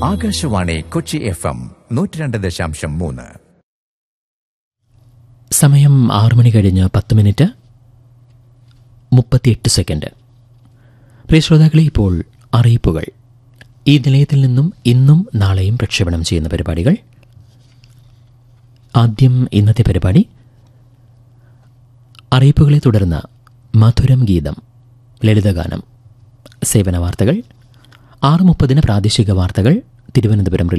Akashvani Kochi F M നൂറ്റി രണ്ട് ദശാംശം മൂന്ന് സമയം ആറു മണി കഴിഞ്ഞ് പത്ത് മിനിറ്റ് മുപ്പത്തിയെട്ട് സെക്കൻഡ് പ്രിയ ശ്രോതാക്കളെ ഇപ്പോൾ അറിയിപ്പുകൾ ഈ നിലയത്തിൽ നിന്നും ഇന്നും നാളെയും പ്രക്ഷേപണം ചെയ്യുന്ന പരിപാടികൾ ആദ്യം ഇന്നത്തെ പരിപാടി അറിയിപ്പുകളെ തുടർന്ന് മധുരം ഗീതം ലളിതഗാനം സേവന വാർത്തകൾ ആറ് മുപ്പതിന് പ്രാദേശിക വാർത്തകൾ തിരുവനന്തപുരം